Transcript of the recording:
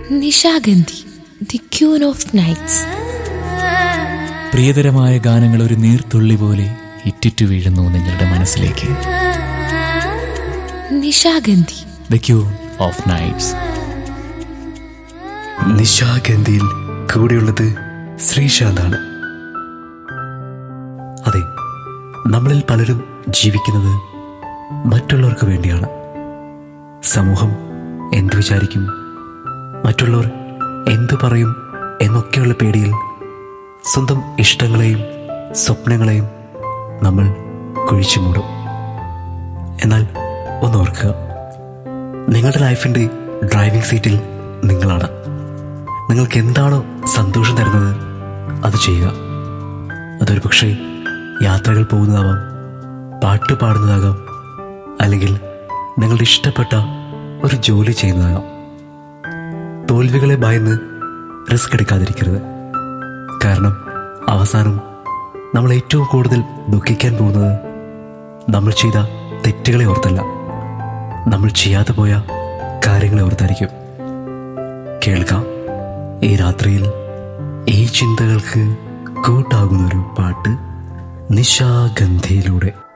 Nishagandhi the queen of nights പ്രിയതരമായ ഗാനങ്ങൾ ഒരു നീർത്തുള്ളി പോലെ ഇറ്റിറ്റു വീഴുന്നു നിങ്ങളുടെ മനസ്സിലേക്ക് Nishagandhi the queen of nights നിശാഗന്ധിയിൽ കൂടെയുള്ളത് ശ്രീശാന്താണ് അതെ നമ്മളിൽ പലരും ജീവിക്കുന്നത് മറ്റുള്ളവർക്ക് വേണ്ടിയാണ് സമൂഹം എന്തു വിചാരിക്കും മറ്റുള്ളവർ എന്തു പറയും എന്നൊക്കെയുള്ള പേടിയിൽ സ്വന്തം ഇഷ്ടങ്ങളെയും സ്വപ്നങ്ങളെയും നമ്മൾ കുഴിച്ചു മൂടും എന്നാൽ ഒന്നോർക്കുക നിങ്ങളുടെ ലൈഫിൻ്റെ ഡ്രൈവിംഗ് സീറ്റിൽ നിങ്ങളാണ് നിങ്ങൾക്ക് എന്താണോ സന്തോഷം തരുന്നത് അത് ചെയ്യുക അതൊരു പക്ഷേ യാത്രകൾ പോകുന്നതാവാം പാട്ട് പാടുന്നതാകാം അല്ലെങ്കിൽ നിങ്ങളുടെ ഇഷ്ടപ്പെട്ട ഒരു ജോലി ചെയ്യുന്നതാകാം തോൽവികളെ ഭയന്ന് റിസ്ക് എടുക്കാതിരിക്കരുത് കാരണം അവസാനം നമ്മൾ ഏറ്റവും കൂടുതൽ ദുഃഖിക്കാൻ പോകുന്നത് നമ്മൾ ചെയ്ത തെറ്റുകളെ ഓർത്തല്ല നമ്മൾ ചെയ്യാതെ പോയ കാര്യങ്ങളെ ഓർത്തായിരിക്കും കേൾക്കാം ഈ രാത്രിയിൽ ഈ ചിന്തകൾക്ക് കൂട്ടാകുന്നൊരു പാട്ട് നിശാഗന്ധിയിലൂടെ